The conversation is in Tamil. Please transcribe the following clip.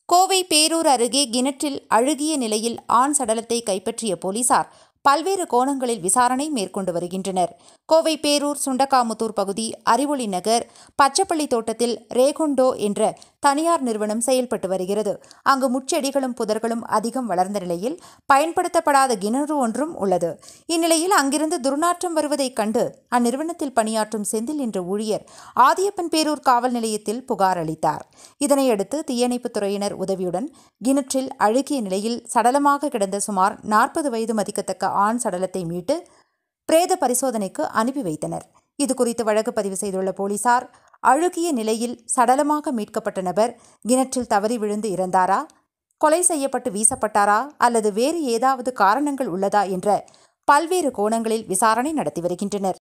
கோவை பேரூர் அருகே கிணற்றில் அழுகிய நிலையில் ஆண் சடலத்தை கைப்பற்றிய போலீசார் பல்வேறு கோணங்களில் விசாரணை மேற்கொண்டு வருகின்றனர் கோவை பேரூர் சுண்டக்காமுத்தூர் பகுதி அறிவொளி நகர் பச்சப்பள்ளி தோட்டத்தில் ரேகொண்டோ என்ற தனியார் நிறுவனம் செயல்பட்டு வருகிறது அங்கு முட்செடிகளும் புதர்களும் அதிகம் வளர்ந்த நிலையில் பயன்படுத்தப்படாத கிணறு ஒன்றும் உள்ளது இந்நிலையில் அங்கிருந்து துர்நாற்றம் வருவதைக் கண்டு அந்நிறுவனத்தில் பணியாற்றும் செந்தில் என்ற ஊழியர் ஆதியப்பன் பேரூர் காவல் நிலையத்தில் புகார் அளித்தார் இதனையடுத்து தீயணைப்புத் துறையினர் உதவியுடன் கிணற்றில் அழுகிய நிலையில் சடலமாக கிடந்த சுமார் நாற்பது வயது மதிக்கத்தக்க ஆண் சடலத்தை மீட்டு பிரேத பரிசோதனைக்கு அனுப்பி வைத்தனர் இதுகுறித்து வழக்கு பதிவு செய்துள்ள போலீசார் அழுகிய நிலையில் சடலமாக மீட்கப்பட்ட நபர் கிணற்றில் தவறி விழுந்து இறந்தாரா கொலை செய்யப்பட்டு வீசப்பட்டாரா அல்லது வேறு ஏதாவது காரணங்கள் உள்ளதா என்ற பல்வேறு கோணங்களில் விசாரணை நடத்தி வருகின்றனர்